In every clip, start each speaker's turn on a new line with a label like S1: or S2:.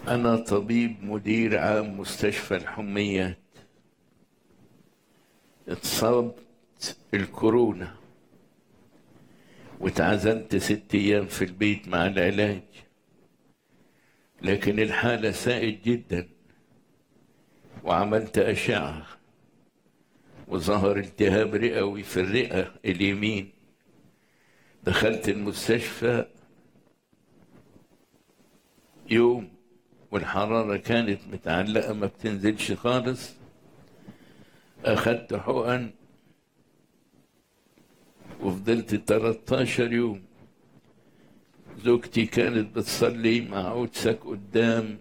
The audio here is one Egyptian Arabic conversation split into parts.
S1: أنا طبيب مدير عام مستشفى الحميات اتصبت الكورونا واتعزلت ست أيام في البيت مع العلاج لكن الحالة ساءت جدا وعملت أشعة وظهر التهاب رئوي في الرئة اليمين دخلت المستشفى يوم والحرارة كانت متعلقة ما بتنزلش خالص أخدت حقن وفضلت 13 يوم زوجتي كانت بتصلي مع عودسك قدام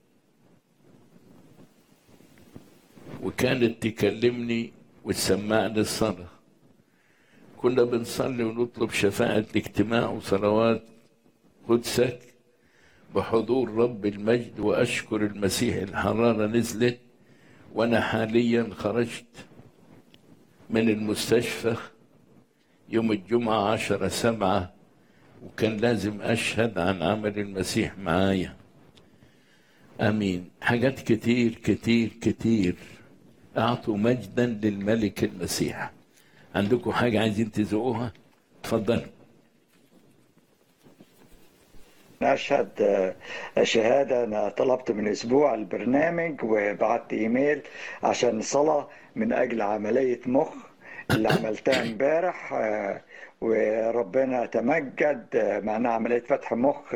S1: وكانت تكلمني وتسمعني الصلاة كنا بنصلي ونطلب شفاعة الاجتماع وصلوات قدسك بحضور رب المجد وأشكر المسيح الحرارة نزلت وأنا حاليا خرجت من المستشفى يوم الجمعة عشرة سبعة وكان لازم أشهد عن عمل المسيح معايا أمين حاجات كتير كتير كتير أعطوا مجدا للملك المسيح عندكم حاجة عايزين تزقوها اتفضلوا
S2: أشهد شهادة أنا طلبت من أسبوع البرنامج وبعت إيميل عشان صلاة من أجل عملية مخ اللي عملتها امبارح وربنا تمجد معناها عملية فتح مخ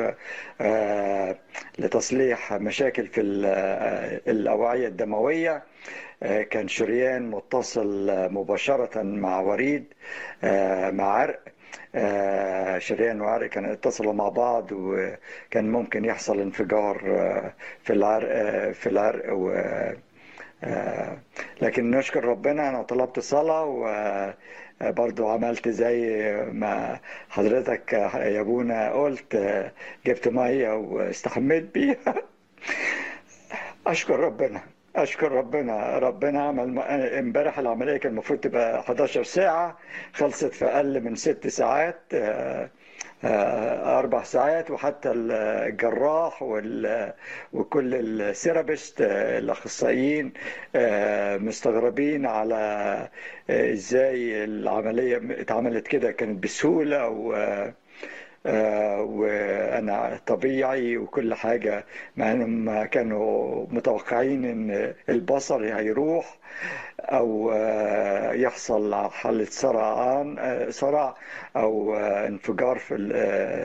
S2: لتصليح مشاكل في الأوعية الدموية كان شريان متصل مباشرة مع وريد مع عرق شريان وعرق كانوا اتصلوا مع بعض وكان ممكن يحصل انفجار في العرق في العرق و لكن نشكر ربنا انا طلبت صلاة وبرضو عملت زي ما حضرتك يا ابونا قلت جبت مية واستحميت بيها اشكر ربنا اشكر ربنا ربنا عمل امبارح العمليه كان المفروض تبقى 11 ساعه خلصت في اقل من ست ساعات اربع ساعات وحتى الجراح وكل السيرابيست الاخصائيين مستغربين على ازاي العمليه اتعملت كده كانت بسهوله و وانا طبيعي وكل حاجه مع انهم كانوا متوقعين ان البصر هيروح او يحصل حاله صرعان صرع او انفجار في ال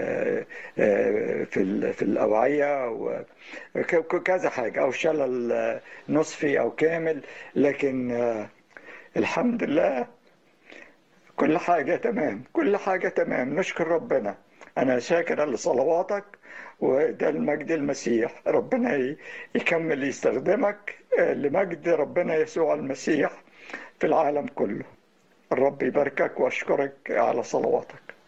S2: في ال في الاوعيه كذا حاجه او شلل نصفي او كامل لكن الحمد لله كل حاجه تمام كل حاجه تمام نشكر ربنا أنا شاكر لصلواتك وده المجد المسيح ربنا يكمل يستخدمك لمجد ربنا يسوع المسيح في العالم كله الرب يباركك وأشكرك على صلواتك